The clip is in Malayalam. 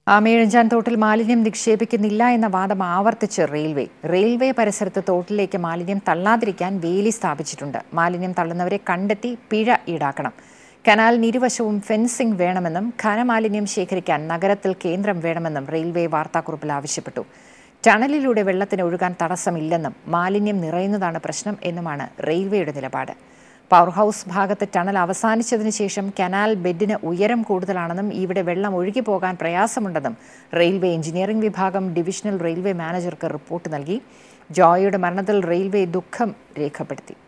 ആമയിഴഞ്ചാൻ തോട്ടിൽ മാലിന്യം നിക്ഷേപിക്കുന്നില്ല എന്ന വാദം ആവർത്തിച്ച് റെയിൽവേ റെയിൽവേ പരിസരത്ത് തോട്ടിലേക്ക് മാലിന്യം തള്ളാതിരിക്കാൻ വേലി സ്ഥാപിച്ചിട്ടുണ്ട് മാലിന്യം തള്ളുന്നവരെ കണ്ടെത്തി പിഴ ഈടാക്കണം കനാലിന് ഇരുവശവും ഫെൻസിംഗ് വേണമെന്നും ഖനമാലിന്യം ശേഖരിക്കാൻ നഗരത്തിൽ കേന്ദ്രം വേണമെന്നും റെയിൽവേ വാർത്താക്കുറിപ്പിൽ ആവശ്യപ്പെട്ടു ടണലിലൂടെ വെള്ളത്തിന് ഒഴുകാൻ തടസ്സമില്ലെന്നും മാലിന്യം നിറയുന്നതാണ് പ്രശ്നം എന്നുമാണ് റെയിൽവേയുടെ നിലപാട് പവർ ഹൗസ് ഭാഗത്ത് ടണൽ അവസാനിച്ചതിന് ശേഷം കനാൽ ബെഡിന് ഉയരം കൂടുതലാണെന്നും ഇവിടെ വെള്ളം ഒഴുകി പോകാൻ പ്രയാസമുണ്ടെന്നും റെയിൽവേ എഞ്ചിനീയറിംഗ് വിഭാഗം ഡിവിഷണൽ റെയിൽവേ മാനേജർക്ക് റിപ്പോർട്ട് നൽകി ജോയയുടെ മരണത്തിൽ റെയിൽവേ ദുഃഖം രേഖപ്പെടുത്തി